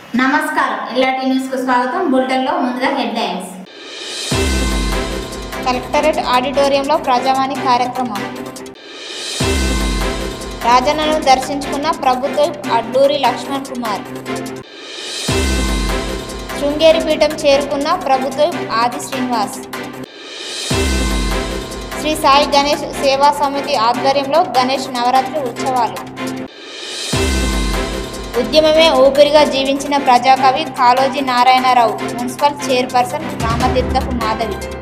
నమస్కారం ఎల్లాటి న్యూస్ కు స్వాగతం బులెటిన్ లో ముందుగా హెడ్లైన్స్ కలెక్టరేట్ ఆడిటోరియంలో ప్రజావాణి కార్యక్రమం రాజన్నను దర్శించుకున్న ప్రభుత్వ అడ్డూరి లక్ష్మణ్ కుమార్ శృంగేరి పీఠం చేరుకున్న ప్రభుత్వ ఆది శ్రీనివాస్ శ్రీ సాయి గణేష్ సేవా సమితి ఆధ్వర్యంలో గణేష్ నవరాత్రి ఉత్సవాలు ఉద్యమమే ఊపిరిగా జీవించిన ప్రజాకవి కాళోజీ నారాయణరావు మున్సిపల్ చైర్పర్సన్ రామతీర్థపు మాధవి